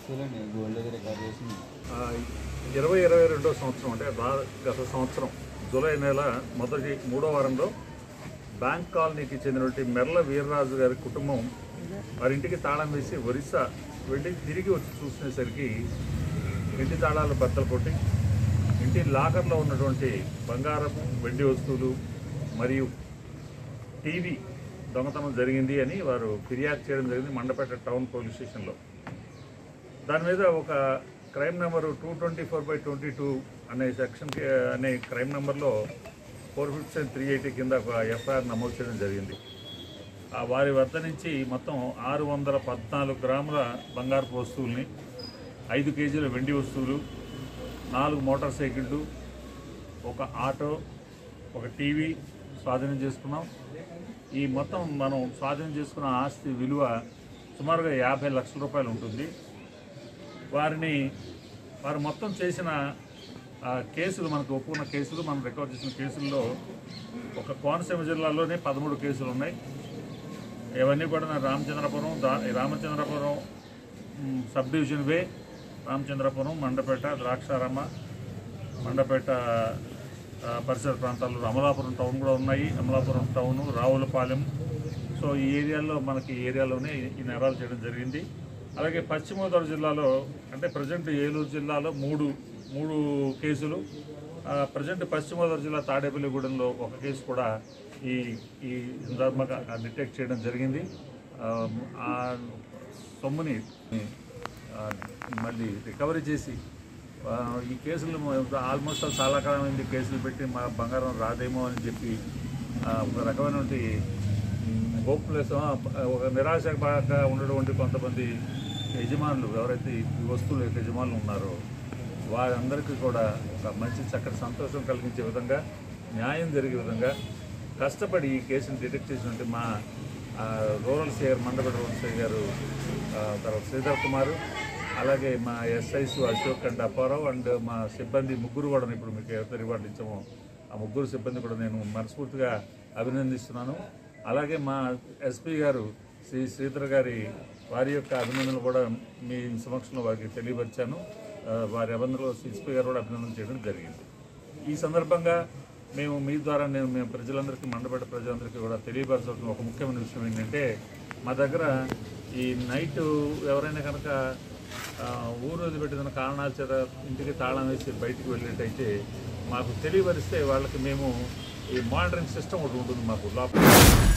వస్తువులని గోల్డ్ దగ్గర రికార్డ్ చేసింది ఆ, ఇరవై ఇరవై రెండో సంవత్సరం అంటే రా- గత సంవత్సరం జూలై నెల మొదటి మూడో వారంలో బ్యాంక్ కాలనీకి చెందినటువంటి మెర్ల వీర్రాజు గారి కుటుంబం వారి ఇంటికి తాళం వేసి ఒరిస్సా వెళ్ళి తిరిగి వచ్చి చూసినసరికి ఇంటి తాళాలు బద్దలు కొట్టి ఇంటి లాకర్లో ఉన్నటువంటి బంగారపు వెండి వస్తువులు మరియు టీవీ దొంగతనం జరిగింది అని వారు ఫిర్యాదు చేయడం జరిగింది మండపేట టౌన్ పోలీస్ స్టేషన్లో దాని మీద ఒక crime number two twenty four by twenty two అనే సెక్షన్ అనే క్రైమ్ నెంబర్లో ఫోర్ ఫిఫ్టీ త్రీ ఎయిటీ కింద ఒక ఎఫ్ఐఆర్ నమోదు చేయడం జరిగింది ఆ వారి వద్ద నుంచి మొత్తం ఆరు వందల పద్నాలుగు గ్రాముల బంగారపు వస్తువుల్ని ఐదు కేజీల వెండి వస్తువులు నాలుగు మోటార్ సైకిళ్ళు ఒక ఆటో ఒక టీవీ స్వాధీనం చేసుకున్నాం ఈ మొత్తం మనం స్వాధీనం చేసుకున్న ఆస్తి విలువ సుమారుగా యాభై లక్షల రూపాయలు ఉంటుంది వారిని వారు మొత్తం చేసిన ఆ, కేసులు మనకు ఒప్పుకున్న కేసులు మనం రికార్డ్ చేసిన కేసుల్లో ఒక కోనసీమ జిల్లాలోనే పదమూడు కేసులు ఉన్నాయి ఇవన్నీ కూడా నా రామచంద్రపురం దా రామచంద్రపురం మ్, సబ్ డివిజన్ వే రామచంద్రపురం మండపేట ద్రాక్షారామ మండపేట ఆ, పరిసర ప్రాంతాల్లో అమలాపురం టౌన్ కూడా ఉన్నాయి అమలాపురం టౌన్ రావులపాలెం సో ఈ ఏరియాలో మనకి ఈ ఏరియాలోనే ఈ నేరాలు చేయడం జరిగింది అలాగే పశ్చిమ గోదావరి జిల్లాలో అంటే ప్రజెంట్ ఏలూరు జిల్లాలో మూడు మూడు కేసులు ప్రజెంట్ పశ్చిమ గోదావరి జిల్లా తాడేపల్లిగూడెంలో ఒక కేసు కూడా ఈ ఈ సందర్భంగా డిటెక్ట్ చేయడం జరిగింది ఆ, ఆ సొమ్ముని ఆ, మళ్ళీ రికవరీ చేసి ఆ, ఈ కేసులు ఆల్మోస్ట్ చాలా కాలమైంది కేసులు పెట్టి మా బంగారం రాదేమో అని చెప్పి ఆ, ఒక రకమైనటువంటి హోప్లెస్ ఒక నిరాశగా ఉన్నటువంటి కొంతమంది యజమానులు ఎవరైతే ఈ వస్తువుల యొక్క యజమానులు ఉన్నారో వారందరికీ కూడా ఒక మంచి చక్కటి సంతోషం కలిగించే విధంగా న్యాయం జరిగే విధంగా కష్టపడి ఈ కేసును డిటెక్ట్ చేసినట్టు మా ఆ, రూరల్ సేయర్ మండపేట రూరల్ సేయర్ గారు ఆ, తర్వాత శ్రీధర్ కుమార్ అలాగే మా SIs Ashok and Apparao and మా సిబ్బంది ముగ్గురు కూడా ఇప్పుడు మీకు ఎవరితో రివార్డు ఇచ్చామో ఆ ముగ్గురు సిబ్బంది కూడా నేను మనస్ఫూర్తిగా అభినందిస్తున్నాను అలాగే మా ఎస్పీ గారు శ్రీ శ్రీధర్ గారి వారి యొక్క అభినందనలు కూడా మీ సమక్షంలో వారికి తెలియపరిచాను ఆ, వారి అభినందనలు ఎస్పీ గారు కూడా అభినందన చేయడం జరిగింది ఈ సందర్భంగా మేము మీ ద్వారా నేను మేము ప్రజలందరికీ మండపేట ప్రజలందరికీ కూడా తెలియపరచాల్సిన ఒక ముఖ్యమైన విషయం ఏంటంటే మా దగ్గర ఈ నైట్ ఎవరైనా కనుక ఆ, ఊరు వదిలిపెట్టిన కారణాల చేత ఇంటికి తాళం వేసి బయటికి వెళ్ళినట్టయితే మాకు తెలియపరిస్తే వాళ్ళకి మేము ఈ మానిటరింగ్ సిస్టమ్ ఒకటి ఉంటుంది మాకు లోపల